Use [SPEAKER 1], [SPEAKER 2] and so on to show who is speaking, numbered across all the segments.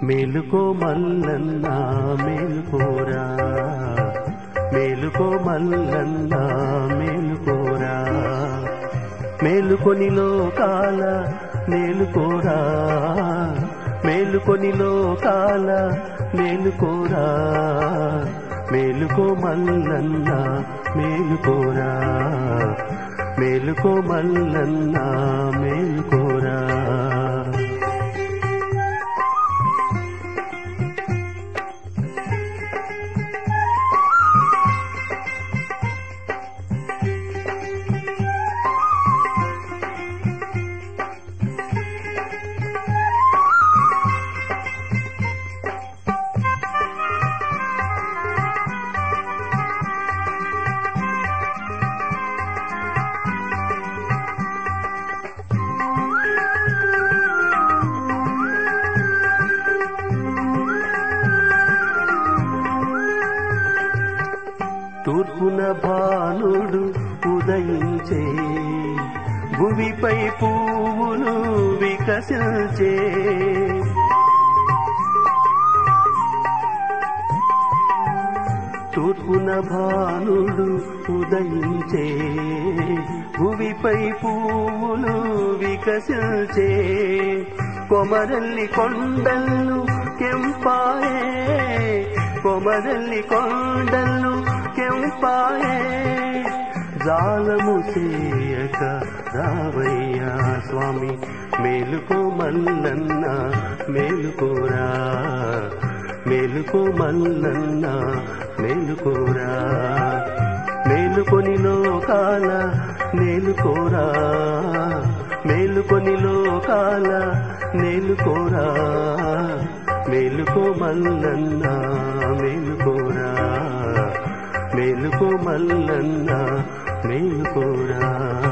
[SPEAKER 1] మేలుకో మల్లన్న మేలుకోరా మేలుకో మల్లన్న మేలుకోరా మేలుకొని లోకాల మేలుకోరా మేలుకొని లోకాల మేలుకోరా మేలుకో మల్లన్న మేలుకోరా మేలుకో మల్లన్న మేలుకోరా తూర్పున భానుడు ఉదయించే భూమిపై పువ్వులు వికసించే తూర్పున భానుడు ఉదయించే భూమిపై పువ్వులు వికసించే కొమరల్లి కొండలు కెంపాయే కొమరల్లి కొండలు కెంపాయే జాలము చేయక రావయ్యా స్వామి మేలుకో మల్లన్న మేలుకోరా మేలుకో మల్లన్న మేలుకోరా మేలుకొని లోకాల మేలుకోరా మేలుకొని లోకాల మేలుకోరా మేలుకో మల్లన్న మేలుకోరా మేలుకో మల్లన్న మేలుకోరా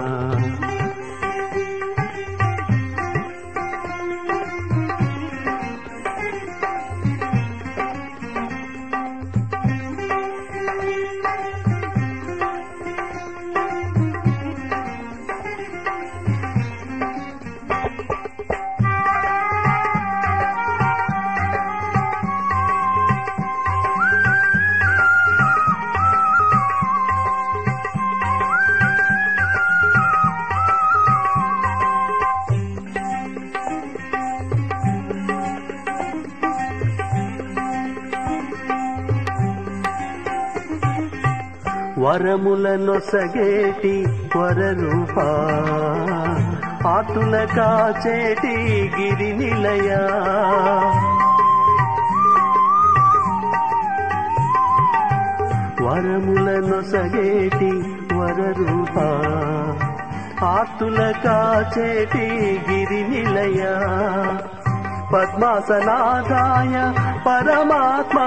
[SPEAKER 1] వరములనొసగేటి వరరూపా ఆతుల కాచేటి గిరి నిలయా వరములనొసగేటి వరరూపా ఆతుల కాచేటి గిరి నిలయా పద్మాసనాదాయ పరమాత్మ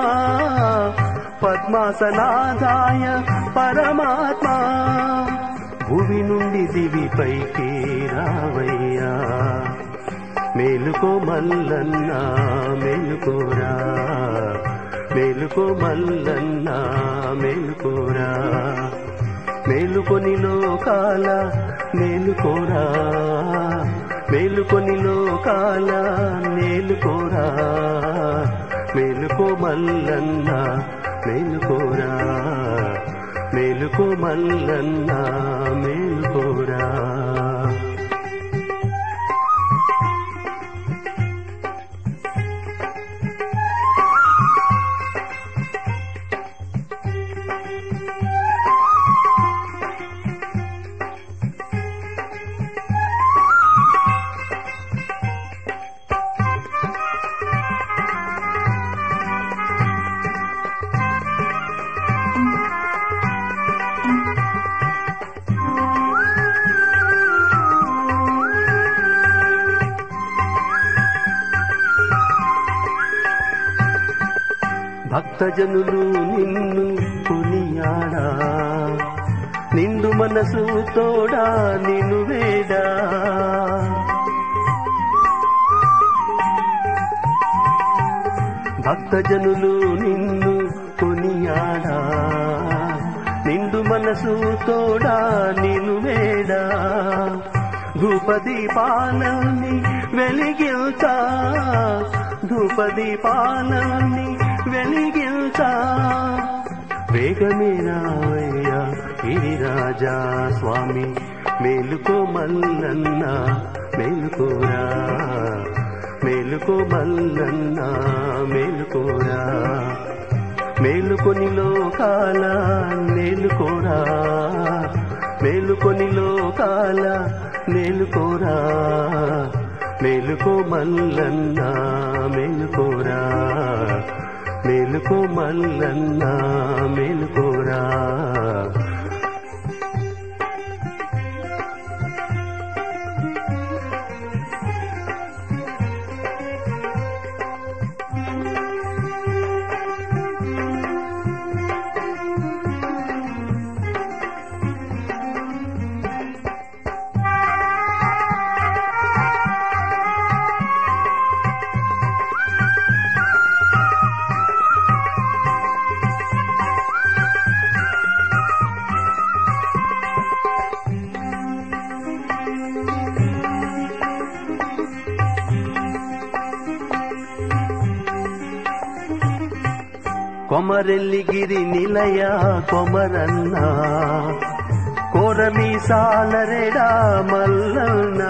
[SPEAKER 1] పద్మాసనాదాయ పరమాత్మ భూమి నుండి దివిపైకి రావయ్యా మేలుకో మల్లన్న మేలుకోరా మేలుకో మల్లన్న మేలుకోరా మేలుకొని లోకాల మేలుకోరా మేలుకొని లోకాల మేలుకోరా మేలుకో మల్లన్న మేలుకోరా మేలుకో మల్లన్న మేలుకోరా భక్తజనులు నిన్ను కొనియాడా నిండు మనసు తోడా నిన్ను వేడా భక్తజనులు నిన్ను కొనియాడా నిండు మనసు తోడా నిన్ను వేడా ధూపదీపాలని వెలిగిల్చా ధూపదీపాలని వెలిగించా వేగమే రావయ్యా గిరిరాజా స్వామి మేలుకో మల్లన్న మేలుకోరా మేలుకో మల్లన్న మేలుకోరా మేలుకొని లోకాల మేలుకోరా మేలుకొని లోకాల మేలుకోరా మేలుకో మల్లన్న మేలుకోరా మేలుకో మల్లన్న మేలుకోరా కొమరెల్లిగిరి నిలయ కొమరన్న కోరమి సాలరెడా మల్లన్న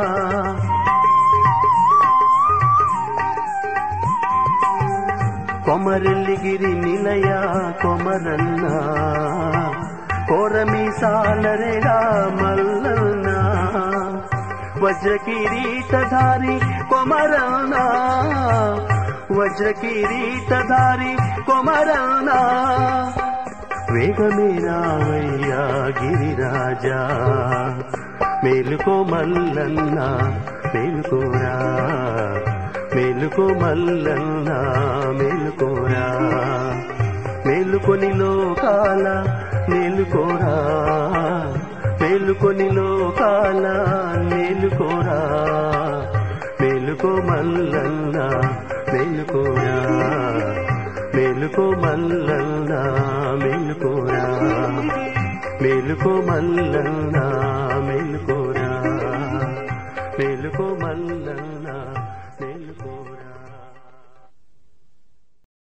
[SPEAKER 1] కొమరెల్లిగిరి నిలయ కొమరన్న కోరమి సాలరెడా మల్లన్న వజ్ర కిరీటధారి కొమరన్న వజ్ర కిరీటధారి కొమరనా వేగమే రావయ్యా గిరిరాజా మేలుకో మల్లన్న మేలుకోరా మేలుకో మల్లన్న మేలుకోరా మేలుకొని లోకాల మేలుకోరా మేలుకొని లోకాల మేలుకోరా మేలుకో మల్లన్న మేలుకోరా మేలుకో మల్లన్న మేలుకోరా మేలుకో మల్లన్న మేలుకోరా మేలుకో మల్లన్న